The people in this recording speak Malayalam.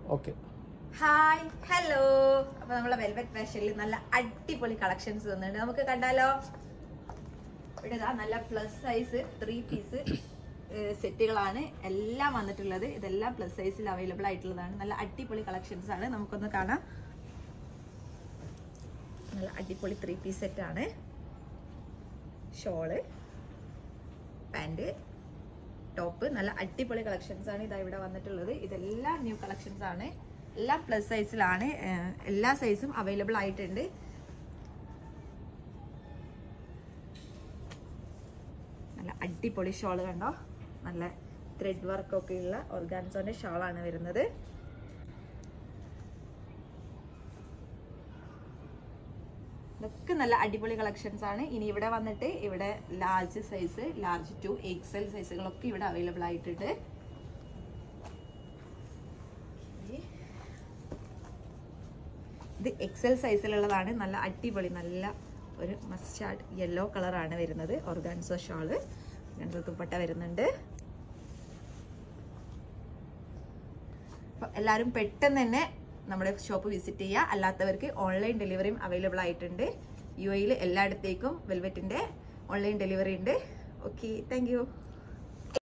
ഓക്കെ ഹായ് ഹലോ അപ്പൊ നമ്മളെ വെൽവെറ്റ് ഫാഷനിൽ നല്ല അടിപൊളി കളക്ഷൻസ് വന്നിട്ടുണ്ട് നമുക്ക് കണ്ടാലോ ഇവിടെ ഇതാ നല്ല പ്ലസ് സൈസ് ത്രീ പീസ് സെറ്റുകളാണ് എല്ലാം വന്നിട്ടുള്ളത് ഇതെല്ലാം പ്ലസ് സൈസിൽ അവൈലബിൾ ആയിട്ടുള്ളതാണ് നല്ല അടിപൊളി കളക്ഷൻസ് ആണ് നമുക്കൊന്ന് കാണാം നല്ല അടിപൊളി ത്രീ പീസ് സെറ്റ് ആണ് ഷോള് പാൻറ് ടോപ്പ് നല്ല അടിപൊളി കളക്ഷൻസ് ആണ് ഇതാ ഇവിടെ വന്നിട്ടുള്ളത് ഇതെല്ലാം ന്യൂ കളക്ഷൻസ് ആണ് എല്ലാം പ്ലസ് സൈസിലാണ് ഏഹ് എല്ലാ സൈസും അവൈലബിൾ ആയിട്ടുണ്ട് നല്ല അടിപൊളി ഷോള് കണ്ടോ നല്ല ത്രെഡ് വർക്ക് ഒക്കെ ഉള്ള ഓർഗാൻസോന്റെ ഷോളാണ് വരുന്നത് ഇതൊക്കെ നല്ല അടിപൊളി കളക്ഷൻസ് ആണ് ഇനി ഇവിടെ വന്നിട്ട് ഇവിടെ large size large two XL സൈസുകളൊക്കെ ഇവിടെ അവൈലബിൾ ആയിട്ടുണ്ട് ഇത് എക്സൽ സൈസിലുള്ളതാണ് നല്ല അടിപൊളി നല്ല ഒരു മസ്റ്റാർഡ് യെല്ലോ കളറാണ് വരുന്നത് ഓർഗാൻസോ ഷാള് രണ്ട് ദുപ്പട്ട വരുന്നുണ്ട് അപ്പൊ എല്ലാവരും പെട്ടെന്ന് തന്നെ നമ്മുടെ ഷോപ്പ് വിസിറ്റ് ചെയ്യുക അല്ലാത്തവർക്ക് ഓൺലൈൻ ഡെലിവറിയും അവൈലബിൾ ആയിട്ടുണ്ട് യു എയിൽ എല്ലായിടത്തേക്കും വെൽവെറ്റിന്റെ ഓൺലൈൻ ഡെലിവറി ഉണ്ട് ഓക്കെ താങ്ക്